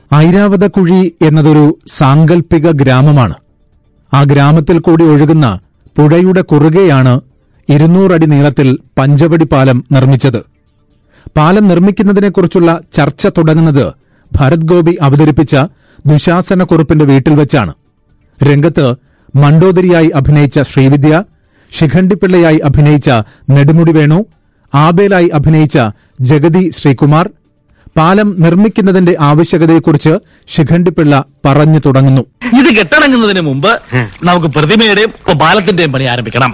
ഐരാവതക്കുഴി എന്നതൊരു സാങ്കല്പിക ഗ്രാമമാണ് ആ ഗ്രാമത്തിൽ കൂടി ഒഴുകുന്ന പുഴയുടെ കുറുകെയാണ് ഇരുന്നൂറടി നീളത്തിൽ പഞ്ചവടി പാലം നിർമ്മിച്ചത് പാലം നിർമ്മിക്കുന്നതിനെക്കുറിച്ചുള്ള ചർച്ച തുടങ്ങുന്നത് ഭരത് ഗോപി അവതരിപ്പിച്ച ദുശാസനക്കുറുപ്പിന്റെ വീട്ടിൽ വെച്ചാണ് രംഗത്ത് മണ്ടോദരിയായി അഭിനയിച്ച ശ്രീവിദ്യ ശിഖണ്ഡിപ്പിള്ളയായി അഭിനയിച്ച നെടുമുടി വേണു ആബേലായി അഭിനയിച്ച ജഗതി ശ്രീകുമാർ പാലം നിർമ്മിക്കുന്നതിന്റെ ആവശ്യകതയെക്കുറിച്ച് ശിഖണ്ഡിപ്പിള്ള പറഞ്ഞു തുടങ്ങുന്നു ഇത് കെട്ടടങ്ങുന്നതിന് മുമ്പ് നമുക്ക് പ്രതിമയുടെയും പാലത്തിന്റെയും പണി ആരംഭിക്കണം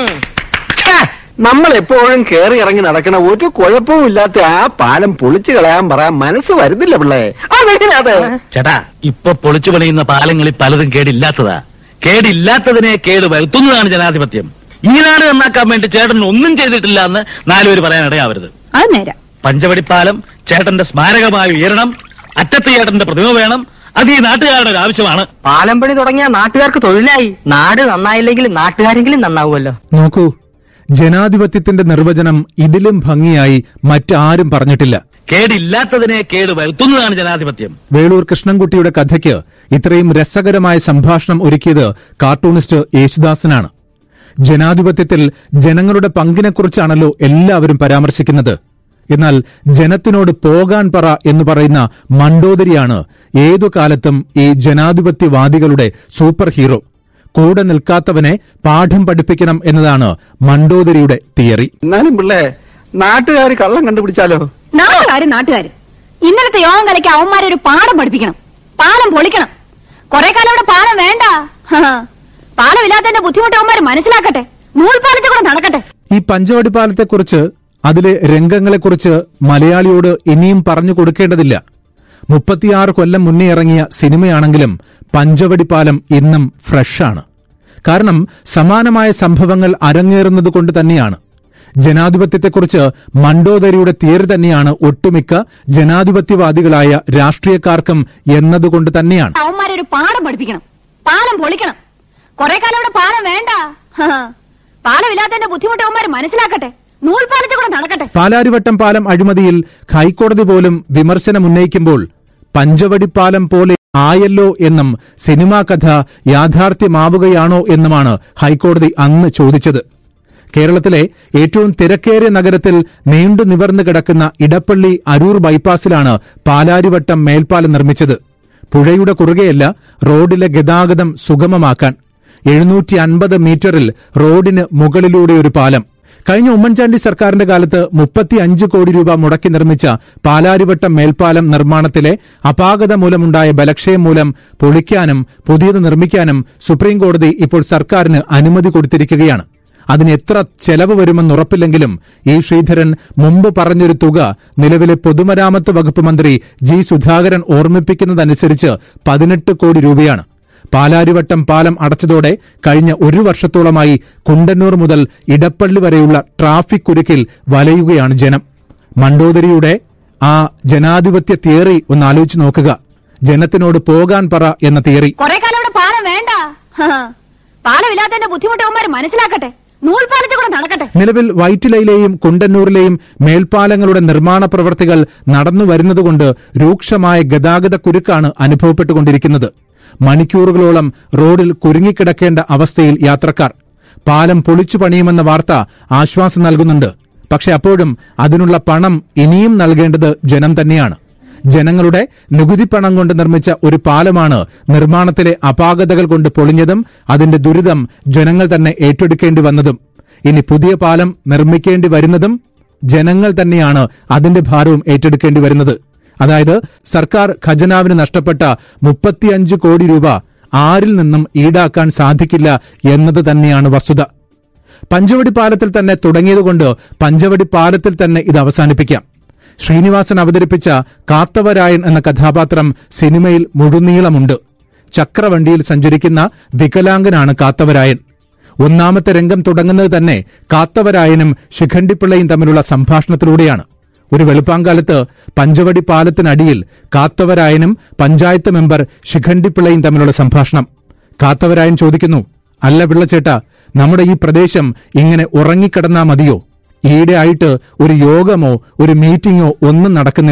നമ്മൾ എപ്പോഴും കേറി ഇറങ്ങി നടക്കണ ഒരു കുഴപ്പവും ഇല്ലാത്ത ആ പാലം പൊളിച്ചു കളയാൻ പറയാൻ മനസ്സ് വരുന്നില്ല പിള്ളേ അതെങ്ങനെ അത് ചേട്ടാ ഇപ്പൊ പൊളിച്ചു പണിയുന്ന പാലങ്ങളിൽ പലതും കേടില്ലാത്തതാ കേടില്ലാത്തതിനെ കേട് വരുത്തുന്നതാണ് ജനാധിപത്യം ഈ നാട് നന്നാക്കാൻ വേണ്ടി ചേട്ടൻ ഒന്നും ചെയ്തിട്ടില്ല എന്ന് നാലുപേര് പറയാൻ ഇടയാവരുത് അത് നേരം പഞ്ചവടിപ്പാലം ചേട്ടന്റെ സ്മാരകമായി ഉയരണം അറ്റത്ത് ചേട്ടന്റെ പ്രതിമ വേണം അത് ഈ നാട്ടുകാരുടെ ഒരു ആവശ്യമാണ് പാലം പണി തുടങ്ങിയ നാട്ടുകാർക്ക് തൊഴിലായി നാട് നന്നായില്ലെങ്കിൽ നാട്ടുകാരെങ്കിലും നന്നാവുമല്ലോ നോക്കൂ ജനാധിപത്യത്തിന്റെ നിർവചനം ഇതിലും ഭംഗിയായി മറ്റാരും പറഞ്ഞിട്ടില്ല കേടില്ലാത്തതിനെ കേട് വരുത്തുന്നതാണ് ജനാധിപത്യം വേളൂർ കൃഷ്ണൻകുട്ടിയുടെ കഥയ്ക്ക് ഇത്രയും രസകരമായ സംഭാഷണം ഒരുക്കിയത് കാർട്ടൂണിസ്റ്റ് യേശുദാസനാണ് ജനാധിപത്യത്തിൽ ജനങ്ങളുടെ പങ്കിനെക്കുറിച്ചാണല്ലോ എല്ലാവരും പരാമർശിക്കുന്നത് എന്നാൽ ജനത്തിനോട് പോകാൻ പറ എന്ന് പറയുന്ന മണ്ടോദരിയാണ് ഏതു കാലത്തും ഈ ജനാധിപത്യവാദികളുടെ സൂപ്പർ ഹീറോ കൂടെ നിൽക്കാത്തവനെ പാഠം പഠിപ്പിക്കണം എന്നതാണ് മണ്ടോദരിയുടെ തിയറി എന്നാലും പിള്ളേ നാട്ടുകാർ കള്ളം കണ്ടുപിടിച്ചാലോ നാട്ടുകാര് നാട്ടുകാര് ഇന്നലത്തെ യോഗം കലയ്ക്ക് അവന്മാരെ ഒരു പാഠം പഠിപ്പിക്കണം പാലം പൊളിക്കണം കുറെ കാലം ഇവിടെ പാലം വേണ്ട ഹാ. പാലം ഇല്ലാത്തതിന്റെ ബുദ്ധിമുട്ട് അവന്മാര് മനസ്സിലാക്കട്ടെ നൂൽപാലത്തെ കൂടെ നടക്കട്ടെ ഈ പഞ്ചവടി പാലത്തെക്കുറിച്ച് അതിലെ രംഗങ്ങളെക്കുറിച്ച് മലയാളിയോട് ഇനിയും പറഞ്ഞു കൊടുക്കേണ്ടതില്ല മുപ്പത്തിയാറ് കൊല്ലം മുന്നേ ഇറങ്ങിയ സിനിമയാണെങ്കിലും പഞ്ചവടി പാലം ഇന്നും ഫ്രഷാണ് കാരണം സമാനമായ സംഭവങ്ങൾ അരങ്ങേറുന്നത് കൊണ്ട് തന്നെയാണ് ജനാധിപത്യത്തെക്കുറിച്ച് മണ്ടോദരിയുടെ തിയറി തന്നെയാണ് ഒട്ടുമിക്ക ജനാധിപത്യവാദികളായ രാഷ്ട്രീയക്കാർക്കും എന്നതുകൊണ്ട് തന്നെയാണ് അവന്മാരെ ഒരു പാഠം പഠിപ്പിക്കണം പാലം പൊളിക്കണം കുറെ കാലം ഇവിടെ പാലം വേണ്ട ഹാ. പാലം ഇല്ലാത്തതിന്റെ ബുദ്ധിമുട്ട് അവന്മാര് മനസ്സിലാക്കട്ടെ നൂൽപാലത്തെ കൂടെ നടക്കട്ടെ പാലാരിവട്ടം പാലം അഴിമതിയിൽ ഹൈക്കോടതി പോലും വിമർശനം ഉന്നയിക്കുമ്പോൾ പഞ്ചവടി പാലം പോലെ ആയല്ലോ എന്നും സിനിമാ കഥ യാഥാർത്ഥ്യമാവുകയാണോ എന്നുമാണ് ഹൈക്കോടതി അന്ന് ചോദിച്ചത് കേരളത്തിലെ ഏറ്റവും തിരക്കേറിയ നഗരത്തിൽ നീണ്ടു നിവർന്നു കിടക്കുന്ന ഇടപ്പള്ളി അരൂർ ബൈപ്പാസിലാണ് പാലാരിവട്ടം മേൽപ്പാലം നിർമ്മിച്ചത് പുഴയുടെ കുറുകെയല്ല റോഡിലെ ഗതാഗതം സുഗമമാക്കാൻ എഴുന്നൂറ്റി അൻപത് മീറ്ററിൽ റോഡിന് മുകളിലൂടെ ഒരു പാലം കഴിഞ്ഞ ഉമ്മൻചാണ്ടി സർക്കാരിന്റെ കാലത്ത് മുപ്പത്തിയഞ്ച് കോടി രൂപ മുടക്കി നിർമ്മിച്ച പാലാരിവട്ടം മേൽപ്പാലം നിർമ്മാണത്തിലെ അപാകത മൂലമുണ്ടായ ബലക്ഷയം മൂലം പൊളിക്കാനും പുതിയത് നിർമ്മിക്കാനും സുപ്രീംകോടതി ഇപ്പോൾ സർക്കാരിന് അനുമതി കൊടുത്തിരിക്കുകയാണ് അതിന് എത്ര ചെലവ് വരുമെന്ന് ഉറപ്പില്ലെങ്കിലും ഇ ശ്രീധരൻ മുമ്പ് പറഞ്ഞൊരു തുക നിലവിലെ പൊതുമരാമത്ത് വകുപ്പ് മന്ത്രി ജി സുധാകരൻ ഓർമ്മിപ്പിക്കുന്നതനുസരിച്ച് പതിനെട്ട് കോടി രൂപയാണ് പാലാരിവട്ടം പാലം അടച്ചതോടെ കഴിഞ്ഞ ഒരു വർഷത്തോളമായി കുണ്ടന്നൂർ മുതൽ ഇടപ്പള്ളി വരെയുള്ള ട്രാഫിക് കുരുക്കിൽ വലയുകയാണ് ജനം മണ്ടോദരിയുടെ ആ ജനാധിപത്യ തിയറി ഒന്ന് ആലോചിച്ച് നോക്കുക ജനത്തിനോട് പോകാൻ പറ എന്ന തിയറി കുറെ കാലം ഇവിടെ പാലം വേണ്ട ഹാ. പാലം ഇല്ലാത്തതിന്റെ ബുദ്ധിമുട്ട് അവന്മാര് മനസ്സിലാക്കട്ടെ നൂൽപാലത്തെ കൂടെ നടക്കട്ടെ നിലവിൽ വൈറ്റിലയിലെയും കുണ്ടന്നൂരിലെയും മേൽപ്പാലങ്ങളുടെ നിർമ്മാണ പ്രവർത്തികൾ നടന്നു വരുന്നതുകൊണ്ട് രൂക്ഷമായ ഗതാഗത കുരുക്കാണ് അനുഭവപ്പെട്ടുകൊണ്ടിരിക്കുന്നത് മണിക്കൂറുകളോളം റോഡിൽ കുരുങ്ങിക്കിടക്കേണ്ട അവസ്ഥയിൽ യാത്രക്കാർ പാലം പൊളിച്ചു പണിയുമെന്ന വാർത്ത ആശ്വാസം നൽകുന്നുണ്ട് പക്ഷെ അപ്പോഴും അതിനുള്ള പണം ഇനിയും നൽകേണ്ടത് ജനം തന്നെയാണ് ജനങ്ങളുടെ നികുതി പണം കൊണ്ട് നിർമ്മിച്ച ഒരു പാലമാണ് നിർമ്മാണത്തിലെ അപാകതകൾ കൊണ്ട് പൊളിഞ്ഞതും അതിന്റെ ദുരിതം ജനങ്ങൾ തന്നെ ഏറ്റെടുക്കേണ്ടി വന്നതും ഇനി പുതിയ പാലം നിർമ്മിക്കേണ്ടി വരുന്നതും ജനങ്ങൾ തന്നെയാണ് അതിന്റെ ഭാരവും ഏറ്റെടുക്കേണ്ടി വരുന്നത് അതായത് സർക്കാർ ഖജനാവിന് നഷ്ടപ്പെട്ട മുപ്പത്തിയഞ്ച് കോടി രൂപ ആരിൽ നിന്നും ഈടാക്കാൻ സാധിക്കില്ല എന്നത് തന്നെയാണ് വസ്തുത പഞ്ചവടി പാലത്തിൽ തന്നെ തുടങ്ങിയതുകൊണ്ട് പഞ്ചവടി പാലത്തിൽ തന്നെ ഇത് അവസാനിപ്പിക്കാം ശ്രീനിവാസൻ അവതരിപ്പിച്ച കാത്തവരായൻ എന്ന കഥാപാത്രം സിനിമയിൽ മുഴുനീളമുണ്ട് ചക്രവണ്ടിയിൽ സഞ്ചരിക്കുന്ന വികലാംഗനാണ് കാത്തവരായൻ ഒന്നാമത്തെ രംഗം തുടങ്ങുന്നത് തന്നെ കാത്തവരായനും ശിഖണ്ഡിപ്പിള്ളയും തമ്മിലുള്ള സംഭാഷണത്തിലൂടെയാണ് ഒരു വെളുപ്പാങ്കാലത്ത് പഞ്ചവടി പാലത്തിനടിയിൽ കാത്തവരായനും പഞ്ചായത്ത് മെമ്പർ ശിഖണ്ഡിപ്പിള്ളയും തമ്മിലുള്ള സംഭാഷണം കാത്തവരായൻ ചോദിക്കുന്നു അല്ല പിള്ളച്ചേട്ടാ നമ്മുടെ ഈ പ്രദേശം ഇങ്ങനെ ഉറങ്ങിക്കിടന്നാ മതിയോ ഈയിടെ ആയിട്ട് ഒരു യോഗമോ ഒരു മീറ്റിംഗോ ഒന്നും നടക്കുന്നില്ല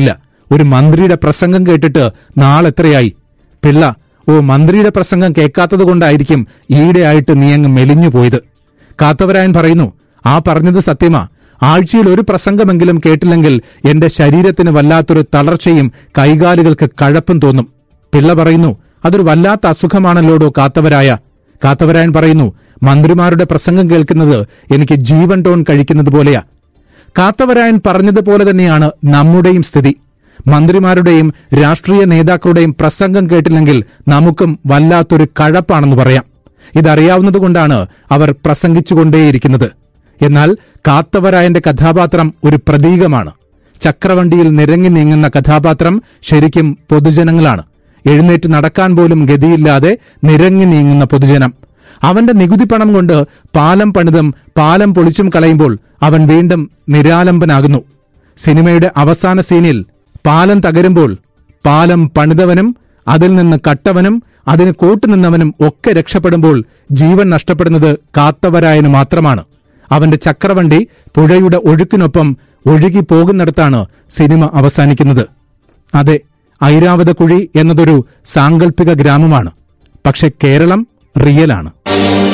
ഒരു മന്ത്രിയുടെ പ്രസംഗം കേട്ടിട്ട് നാളെത്രയായി പിള്ള ഓ മന്ത്രിയുടെ പ്രസംഗം കേൾക്കാത്തത് കൊണ്ടായിരിക്കും ഈയിടെയായിട്ട് നീ അങ്ങ് മെലിഞ്ഞു പോയത് കാത്തവരായൻ പറയുന്നു ആ പറഞ്ഞത് സത്യമാ ആഴ്ചയിൽ ഒരു പ്രസംഗമെങ്കിലും കേട്ടില്ലെങ്കിൽ എന്റെ ശരീരത്തിന് വല്ലാത്തൊരു തളർച്ചയും കൈകാലുകൾക്ക് കഴപ്പും തോന്നും പിള്ള പറയുന്നു അതൊരു വല്ലാത്ത അസുഖമാണല്ലോടോ കാത്തവരായ കാത്തവരായൻ പറയുന്നു മന്ത്രിമാരുടെ പ്രസംഗം കേൾക്കുന്നത് എനിക്ക് ജീവൻ ടോൺ കഴിക്കുന്നത് പോലെയാ കാത്തവരായൻ പറഞ്ഞതുപോലെ തന്നെയാണ് നമ്മുടെയും സ്ഥിതി മന്ത്രിമാരുടെയും രാഷ്ട്രീയ നേതാക്കളുടെയും പ്രസംഗം കേട്ടില്ലെങ്കിൽ നമുക്കും വല്ലാത്തൊരു കഴപ്പാണെന്ന് പറയാം ഇതറിയാവുന്നതുകൊണ്ടാണ് അവർ പ്രസംഗിച്ചുകൊണ്ടേയിരിക്കുന്നത് എന്നാൽ കാത്തവരായന്റെ കഥാപാത്രം ഒരു പ്രതീകമാണ് ചക്രവണ്ടിയിൽ നിരങ്ങി നീങ്ങുന്ന കഥാപാത്രം ശരിക്കും പൊതുജനങ്ങളാണ് എഴുന്നേറ്റ് നടക്കാൻ പോലും ഗതിയില്ലാതെ നിരങ്ങി നീങ്ങുന്ന പൊതുജനം അവന്റെ നികുതി പണം കൊണ്ട് പാലം പണിതും പാലം പൊളിച്ചും കളയുമ്പോൾ അവൻ വീണ്ടും നിരാലംബനാകുന്നു സിനിമയുടെ അവസാന സീനിൽ പാലം തകരുമ്പോൾ പാലം പണിതവനും അതിൽ നിന്ന് കട്ടവനും അതിന് കൂട്ടുനിന്നവനും ഒക്കെ രക്ഷപ്പെടുമ്പോൾ ജീവൻ നഷ്ടപ്പെടുന്നത് കാത്തവരായന് മാത്രമാണ് അവന്റെ ചക്രവണ്ടി പുഴയുടെ ഒഴുക്കിനൊപ്പം ഒഴുകി പോകുന്നിടത്താണ് സിനിമ അവസാനിക്കുന്നത് അതെ ഐരാവതക്കുഴി എന്നതൊരു സാങ്കല്പിക ഗ്രാമമാണ് പക്ഷെ കേരളം റിയലാണ്